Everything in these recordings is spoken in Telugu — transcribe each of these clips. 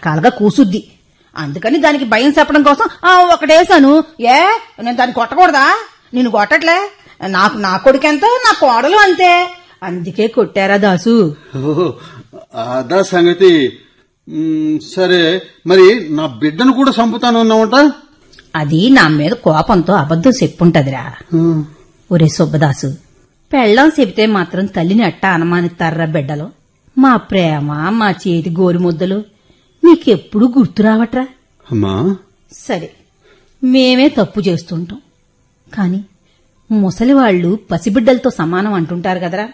రకరకాలుగా కూసుద్ది అందుకని దానికి భయం చెప్పడం కోసం ఆ ఒకటేసాను ఏ నేను దాన్ని కొట్టకూడదా నేను కొట్టట్లే నాకు నా కొడుకెంత నా కోడలు అంతే అందుకే కొట్టారా దాసు ఓహో, అదా సంగతి మ్, సరే మరి నా బిడ్డను కూడా చంపుతాను అన్నావంట అది నా మీద కోపంతో అబద్ధం చెప్పుంటదిరా ఒరే సుబ్బదాసు పెళ్ళం చెబితే మాత్రం తల్లిని అట్టా అనుమానిస్తారా బిడ్డలు మా ప్రేమ మా చేతి గోరుముద్దలు నీకెప్పుడు గుర్తు రావట్రా అమ్మా సరే మేమే తప్పు చేస్తుంటాం కాని ముసలివాళ్లు పసిబిడ్డలతో సమానం అంటుంటారు కదరా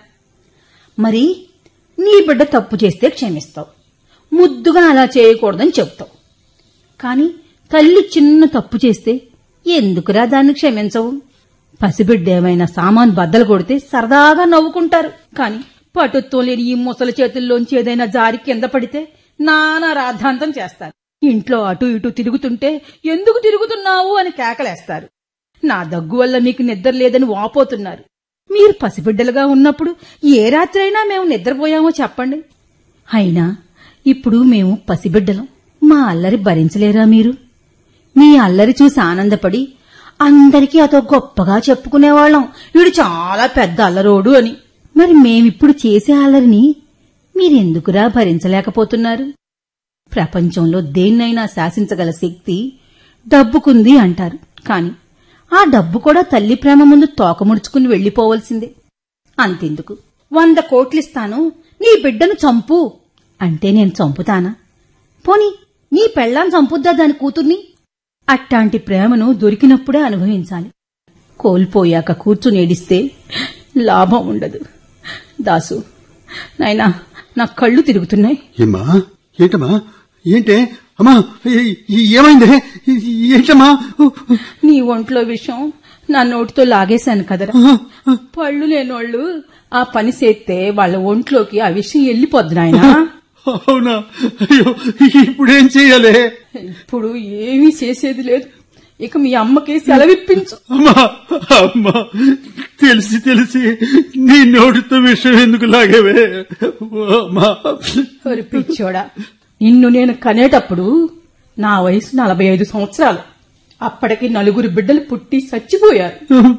మరి నీ బిడ్డ తప్పు చేస్తే క్షమిస్తావు ముద్దుగా అలా చేయకూడదని చెప్తావు కాని తల్లి చిన్న తప్పు చేస్తే ఎందుకురా దాన్ని క్షమించవు పసిబిడ్డ ఏమైనా సామాన్ బద్దలు కొడితే సరదాగా నవ్వుకుంటారు కాని పటుత్వం లేని ఈ ముసలి చేతుల్లోంచి ఏదైనా జారి కింద పడితే నానా రాద్ధాంతం చేస్తారు ఇంట్లో అటు ఇటు తిరుగుతుంటే ఎందుకు తిరుగుతున్నావు అని కేకలేస్తారు నా దగ్గు వల్ల మీకు నిద్ర లేదని వాపోతున్నారు మీరు పసిబిడ్డలుగా ఉన్నప్పుడు ఏ రాత్రైనా మేము నిద్రపోయామో చెప్పండి అయినా ఇప్పుడు మేము పసిబిడ్డలం మా అల్లరి భరించలేరా మీరు మీ అల్లరి చూసి ఆనందపడి అందరికీ అదో గొప్పగా చెప్పుకునేవాళ్ళం వీడు చాలా పెద్ద అల్లరోడు అని మరి మేమిప్పుడు చేసే అల్లరిని మీరెందుకురా భరించలేకపోతున్నారు ప్రపంచంలో దేన్నైనా శాసించగల శక్తి డబ్బుకుంది అంటారు కాని ఆ డబ్బు కూడా తల్లి ప్రేమ ముందు తోకముడుచుకుని వెళ్లిపోవలసిందే అంతెందుకు వంద కోట్లిస్తాను నీ బిడ్డను చంపు అంటే నేను చంపుతానా పోని నీ పెళ్ళాన్ని చంపుద్దా దాని కూతుర్ని అట్టాంటి ప్రేమను దొరికినప్పుడే అనుభవించాలి కోల్పోయాక కూర్చుని ఏడిస్తే లాభం ఉండదు దాసు నాయనా నా కళ్ళు తిరుగుతున్నాయి ఏమ్మా ఏంటమ్మా ఏంటే అమ్మా ఏ- ఏ- ఏమైంది ఏంటమ్మా నీ ఒంట్లో విషం నా నోటితో లాగేశాను కదరా పళ్ళు లేనోళ్ళు ఆ పని చేస్తే వాళ్ళ ఒంట్లోకి ఆ విషయం వెళ్ళిపోద్ది నాయనా అవునా అయ్యో ఇప్పుడేం చెయ్యాలి ఇప్పుడు ఏమీ చేసేది లేదు ఇక మీ అమ్మకి సెలవిప్పించు అమ్మా అమ్మా తెలిసి తెలిసి నీ నోటితో విషయం ఎందుకు లాగేవే ఓ అమ్మా ఒరి పిచ్చోడా నిన్ను నేను కనేటప్పుడు నా వయసు నలభై ఐదు సంవత్సరాలు అప్పటికి నలుగురు బిడ్డలు పుట్టి చచ్చిపోయారు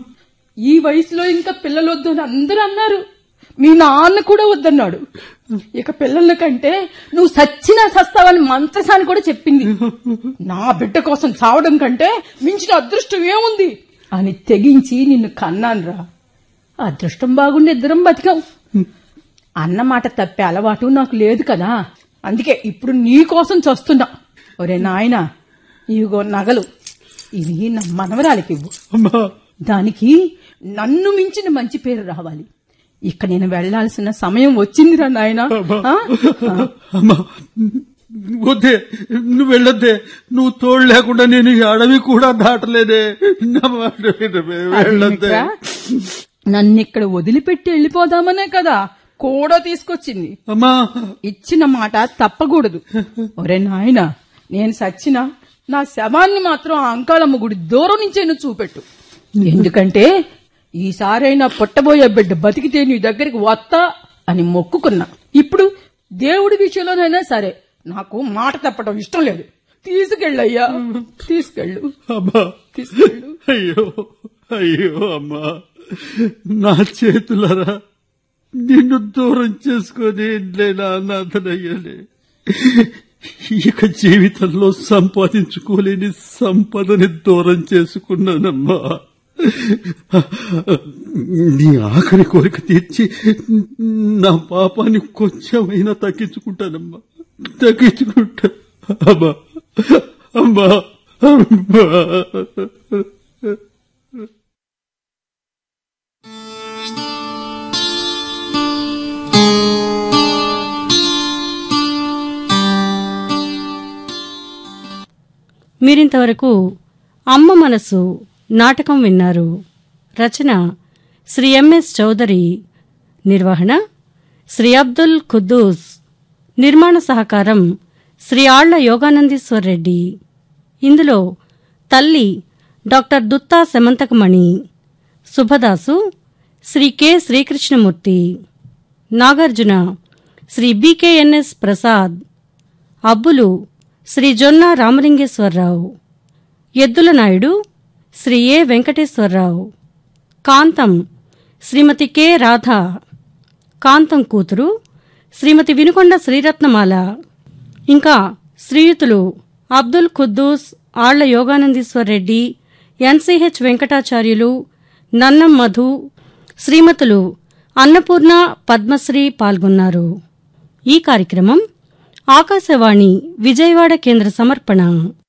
ఈ వయసులో ఇంకా పిల్లలు వద్దు అని అందరూ అన్నారు మీ నాన్న కూడా వద్దన్నాడు ఇక పిల్లల కంటే నువ్వు సచ్చినా సస్తావని మంత్రసాని కూడా చెప్పింది నా బిడ్డ కోసం చావడం కంటే మించిన అదృష్టం ఏముంది అని తెగించి నిన్ను కన్నానురా అదృష్టం బాగుండి ఇద్దరం బతికాం అన్న మాట తప్పే అలవాటు నాకు లేదు కదా అందుకే ఇప్పుడు నీ కోసం చస్తున్నా ఒరే నాయనా ఇవిగో నగలు ఇవి నా మనవరాలికి ఇవ్వు అమ్మా దానికి నన్ను మించిన మంచి పేరు రావాలి ఇక నేను వెళ్లాల్సిన సమయం వచ్చిందిరా నాయనా ఆ? ఆ. అమ్మా వద్దే నువ్వు వెళ్ళొద్దే నువ్వు తోడు లేకుండా నేను ఈ అడవి కూడా దాటలేదే నా మాట వినవే, వెళ్ళొద్దే అదేమిట్రా? నన్ను ఇక్కడ వదిలిపెట్టి వెళ్ళిపోదామనే కదా కూడా తీసుకొచ్చింది అమ్మా ఇచ్చిన మాట తప్పకూడదు ఒరే నాయనా నేను సచ్చినా నా శవాన్ని మాత్రం ఆ అంకాళమ్మ గుడి దూరం నుంచే నువ్వు చూపెట్టు ఎందుకంటే ఈసారైనా పుట్టబోయే బిడ్డ బతికితే నీ దగ్గరికి వస్తా అని మొక్కుకున్నా ఇప్పుడు దేవుడి విషయంలోనైనా సరే నాకు మాట తప్పడం ఇష్టం లేదు తీసుకెళ్ళయ్యా తీసుకెళ్ళు అమ్మా తీసుకెళ్ళు అయ్యో అయ్యో అమ్మా నా చేతులరా నిన్ను దూరం చేసుకొని నేను అనాథనయ్యానే ఇక జీవితంలో సంపాదించుకోలేని సంపదని దూరం చేసుకున్నానమ్మా నీ ఆఖరి కోరిక తీర్చి నా పాపాన్ని కొంచెమైనా తగ్గించుకుంటానమ్మా తగ్గించుకుంటా అమ్మా అమ్మా అమ్మా మీరింతవరకు అమ్మ మనసు నాటకం విన్నారు రచన శ్రీ ఎంఎస్ చౌదరి నిర్వహణ శ్రీ అబ్దుల్ ఖుద్దూస్ నిర్మాణ సహకారం శ్రీ ఆళ్ల యోగానందీశ్వర్ రెడ్డి ఇందులో తల్లి doctor Dutta Semanthakamani Subhadasu Shri K Srikrishnamurthy Nagarjuna Shri BKNS Prasad Abbulu Shri Jonna Ramalingeswara Rao Eddula Naidu Shri A Venkateswara Rao Kantham Srimati K Radha Kantham కూతురు శ్రీమతి వినుకొండ శ్రీరత్నమాల ఇంకా శ్రీయుతులు అబ్దుల్ ఖుద్దూస్ ఆళ్ల యోగానందీశ్వర్ రెడ్డి ఎన్సీహెచ్ వెంకటాచార్యులు నన్నం మధు శ్రీమతులు అన్నపూర్ణ పద్మశ్రీ పాల్గొన్నారు ఈ కార్యక్రమం ఆకాశవాణి విజయవాడ కేంద్ర సమర్పణ